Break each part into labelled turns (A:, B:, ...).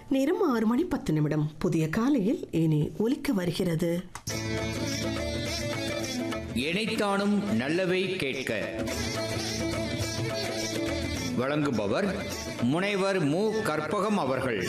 A: நேரம் ஆறு மணி பத்து நிமிடம் புதிய காலையில் இனி ஒலிக்க வருகிறது
B: இணைத்தானும் நல்லவை கேட்க வழங்குபவர் முனைவர் மு கற்பகம் அவர்கள்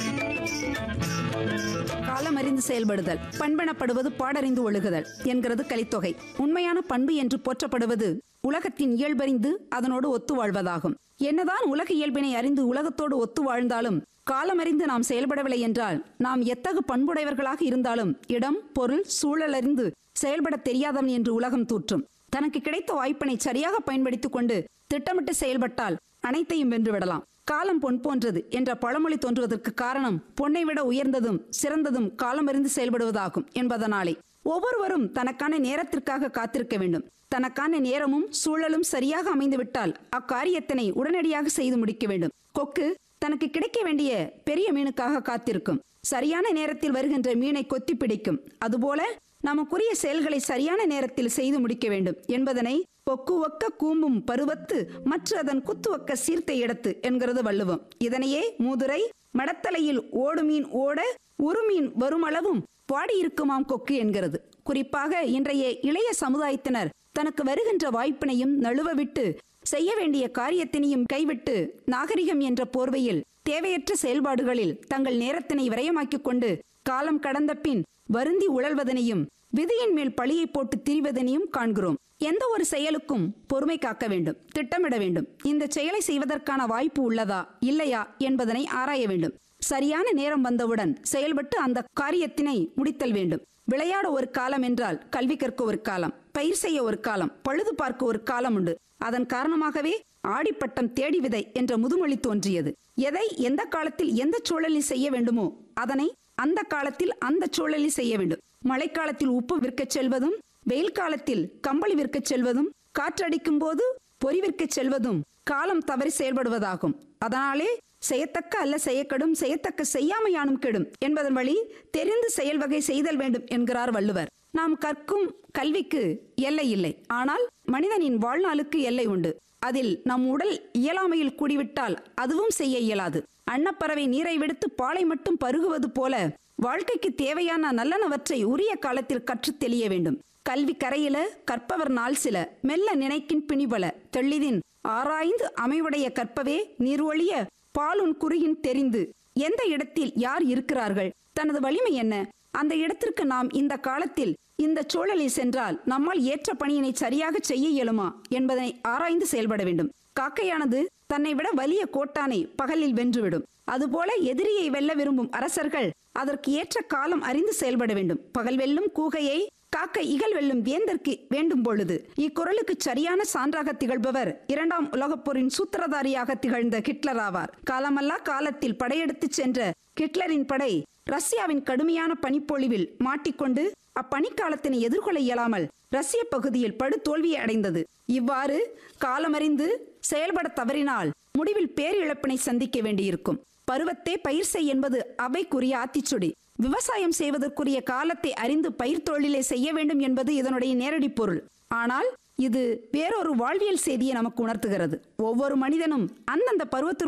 C: காலமறிந்து செயல்படுதல் பண்பெனப்படுவது பாடறிந்து ஒழுகுதல் என்கிறது கலித்தொகை உண்மையான பண்பு என்று போற்றப்படுவது உலகத்தின் இயல்பறிந்து அதனோடு ஒத்து வாழ்வதாகும் என்னதான் உலக இயல்பினை அறிந்து உலகத்தோடு ஒத்து வாழ்ந்தாலும் காலமறிந்து நாம் செயல்படவில்லை என்றால் நாம் எத்தகு பண்புடையவர்களாக இருந்தாலும் இடம் பொருள் சூழலறிந்து செயல்பட தெரியாதவன் என்று உலகம் தூற்றும் தனக்கு கிடைத்த வாய்ப்பினை சரியாக பயன்படுத்திக் கொண்டு திட்டமிட்டு செயல்பட்டால் அனைத்தையும் வென்றுவிடலாம் காலம் பொன் போன்றது என்ற பழமொழி தோன்றுவதற்கு காரணம் பொன்னை விட உயர்ந்ததும் சிறந்ததும் காலமறிந்து செயல்படுவதாகும் என்பதனாலே ஒவ்வொருவரும் தனக்கான நேரத்திற்காக காத்திருக்க வேண்டும் தனக்கான நேரமும் சூழலும் சரியாக அமைந்துவிட்டால் அக்காரியத்தினை உடனடியாக செய்து முடிக்க வேண்டும் கொக்கு தனக்கு கிடைக்க வேண்டிய பெரிய மீனுக்காக காத்திருக்கும் சரியான நேரத்தில் வருகின்ற மீனை கொத்தி பிடிக்கும் அதுபோல நமக்குரிய செயல்களை சரியான நேரத்தில் செய்து முடிக்க வேண்டும் என்பதனை பொக்கு ஒக்க கூம்பும் பருவத்து மற்ற அதன் குத்துவக்க சீர்த்த இடத்து என்கிறது வள்ளுவம் இதனையே மூதுரை மடத்தலையில் ஓடு மீன் ஓட உருமீன் வருமளவும் பாடியிருக்குமாம் கொக்கு என்கிறது குறிப்பாக இன்றைய இளைய சமுதாயத்தினர் தனக்கு வருகின்ற வாய்ப்பினையும் நழுவ விட்டு செய்ய வேண்டிய காரியத்தினையும் கைவிட்டு நாகரிகம் என்ற போர்வையில் தேவையற்ற செயல்பாடுகளில் தங்கள் நேரத்தினை விரயமாக்கிக் கொண்டு காலம் கடந்த பின் வருந்தி உழல்வதனையும் விதியின் மேல் பழியை போட்டு திரிவதனையும் காண்கிறோம் எந்த ஒரு செயலுக்கும் பொறுமை காக்க வேண்டும் திட்டமிட வேண்டும் இந்த செயலை செய்வதற்கான வாய்ப்பு உள்ளதா இல்லையா என்பதனை ஆராய வேண்டும் சரியான நேரம் வந்தவுடன் செயல்பட்டு அந்த காரியத்தினை முடித்தல் வேண்டும் விளையாட ஒரு காலம் என்றால் கல்வி கற்க ஒரு காலம் பயிர் செய்ய ஒரு காலம் பழுது பார்க்க ஒரு காலம் உண்டு அதன் காரணமாகவே ஆடிப்பட்டம் தேடி விதை என்ற முதுமொழி தோன்றியது எதை எந்த காலத்தில் எந்த சூழலில் செய்ய வேண்டுமோ அதனை அந்த காலத்தில் அந்த சூழலில் செய்ய வேண்டும் மழைக்காலத்தில் உப்பு விற்கச் செல்வதும் வெயில் காலத்தில் கம்பளி விற்கச் செல்வதும் காற்றடிக்கும் போது பொறி விற்கச் செல்வதும் காலம் தவறி செயல்படுவதாகும் அதனாலே செய்யத்தக்க அல்ல செய்யக்கெடும் செய்யத்தக்க செய்யாமையானும் கெடும் என்பதன் வழி தெரிந்து செயல் வகை செய்தல் வேண்டும் என்கிறார் வள்ளுவர் நாம் கற்கும் கல்விக்கு எல்லை இல்லை ஆனால் மனிதனின் வாழ்நாளுக்கு எல்லை உண்டு அதில் நம் உடல் இயலாமையில் கூடிவிட்டால் அதுவும் செய்ய இயலாது அன்னப்பறவை நீரை விடுத்து பாலை மட்டும் பருகுவது போல வாழ்க்கைக்கு தேவையான நல்லனவற்றை உரிய காலத்தில் கற்றுத் தெளிய வேண்டும் கல்வி கரையில கற்பவர் நாள் சில மெல்ல நினைக்கின் பிணிபல தெள்ளிதின் ஆராய்ந்து அமைவுடைய கற்பவே நீர்வொழிய பாலுன் குறுகின் தெரிந்து எந்த இடத்தில் யார் இருக்கிறார்கள் தனது வலிமை என்ன அந்த இடத்திற்கு நாம் இந்த காலத்தில் இந்த சூழலில் சென்றால் நம்மால் ஏற்ற பணியினை சரியாக செய்ய இயலுமா என்பதனை ஆராய்ந்து செயல்பட வேண்டும் காக்கையானது தன்னை விட வலிய கோட்டானை பகலில் வென்றுவிடும் அதுபோல எதிரியை வெல்ல விரும்பும் அரசர்கள் அதற்கு ஏற்ற காலம் அறிந்து செயல்பட வேண்டும் பகல் வெல்லும் கூகையை காக்க இகழ் வெல்லும் வேந்தற்கு வேண்டும் பொழுது இக்குறளுக்கு சரியான சான்றாக திகழ்பவர் இரண்டாம் உலகப் போரின் சூத்திரதாரியாக திகழ்ந்த ஹிட்லர் ஆவார் காலமல்லா காலத்தில் படையெடுத்துச் சென்ற ஹிட்லரின் படை ரஷ்யாவின் கடுமையான பனிப்பொழிவில் மாட்டிக்கொண்டு அப்பனிக்காலத்தினை எதிர்கொள்ள இயலாமல் ரஷ்ய பகுதியில் படு தோல்வியை அடைந்தது இவ்வாறு காலமறிந்து செயல்பட தவறினால் முடிவில் பேரிழப்பினை சந்திக்க வேண்டியிருக்கும் பருவத்தே பயிர் செய் என்பது அவைக்குரிய ஆத்திச்சுடி விவசாயம் செய்வதற்குரிய காலத்தை அறிந்து பயிர் தொழிலை செய்ய வேண்டும் என்பது இதனுடைய நேரடி பொருள் ஆனால் இது வேறொரு வாழ்வியல் செய்தியை நமக்கு உணர்த்துகிறது ஒவ்வொரு மனிதனும் அந்தந்த பருவத்திற்கு